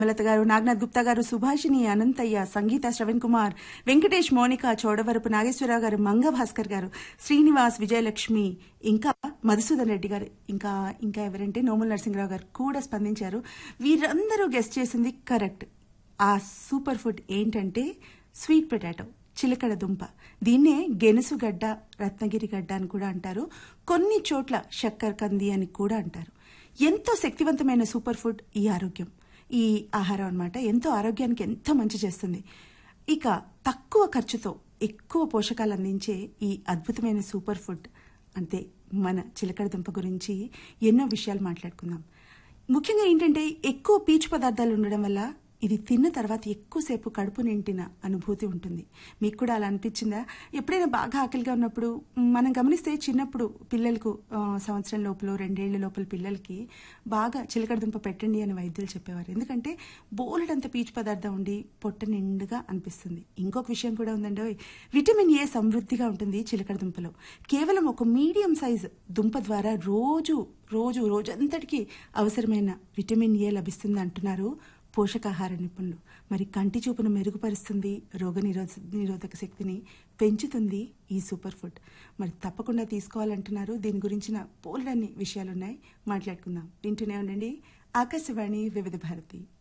లత గారు నాగనాథ్ గుప్తా గారు సుభాషిణి అనంతయ్య సంగీత శ్రవణ్ కుమార్ వెంకటేష్ మౌనిక చోడవరపు నాగేశ్వరరావు గారు మంగ భాస్కర్ గారు శ్రీనివాస్ విజయలక్ష్మి ఇంకా మధుసూదన్ రెడ్డి గారు ఇంకా ఇంకా ఎవరంటే నోముల నరసింహరావు గారు కూడా స్పందించారు వీరందరూ గెస్ట్ చేసింది కరెక్ట్ ఆ సూపర్ ఫుడ్ ఏంటంటే స్వీట్ పొటాటో చిలకడ దుంప దీన్నే గెనుసు గడ్డ రత్నగిరి గడ్డ అని కూడా అంటారు కొన్ని చోట్ల శక్కర్ కంది అని కూడా అంటారు ఎంతో శక్తివంతమైన సూపర్ ఫుడ్ ఈ ఆరోగ్యం ఈ ఆహారం అన్నమాట ఎంతో ఆరోగ్యానికి ఎంతో మంచి చేస్తుంది ఇక తక్కువ ఖర్చుతో ఎక్కువ పోషకాలు అందించే ఈ అద్భుతమైన సూపర్ ఫుడ్ అంతే మన చిలకడ దుంప గురించి ఎన్నో విషయాలు మాట్లాడుకుందాం ముఖ్యంగా ఏంటంటే ఎక్కువ పీచు పదార్థాలు ఉండడం వల్ల ఇది తిన్న తర్వాత ఎక్కువసేపు కడుపు నిండిన అనుభూతి ఉంటుంది మీకు కూడా అలా అనిపించిందా ఎప్పుడైనా బాగా ఆకలిగా ఉన్నప్పుడు మనం గమనిస్తే చిన్నప్పుడు పిల్లలకు ఆ, సంవత్సరం లోపల రెండేళ్ల లోపల పిల్లలకి బాగా చిలకడదుంప పెట్టండి అని వైద్యులు చెప్పేవారు ఎందుకంటే బోలెడంత పీచు పదార్థం ఉండి పొట్ట నిండుగా అనిపిస్తుంది ఇంకొక విషయం కూడా ఉందండి ఓయ్, విటమిన్ ఏ సమృద్ధిగా ఉంటుంది చిలకడ దుంపలో కేవలం ఒక మీడియం సైజ్ దుంప ద్వారా రోజు రోజు రోజంతటికి అవసరమైన విటమిన్ ఏ లభిస్తుంది అంటున్నారు పోషకాహార నిపుణులు మరి కంటి చూపును మెరుగుపరుస్తుంది రోగ నిరోధ నిరోధక శక్తిని పెంచుతుంది ఈ సూపర్ ఫుడ్ మరి తప్పకుండా తీసుకోవాలంటున్నారు దీని గురించిన పోలన్నీ విషయాలున్నాయి మాట్లాడుకుందాం వింటూనే ఉండండి ఆకాశవాణి వివిధ భారతి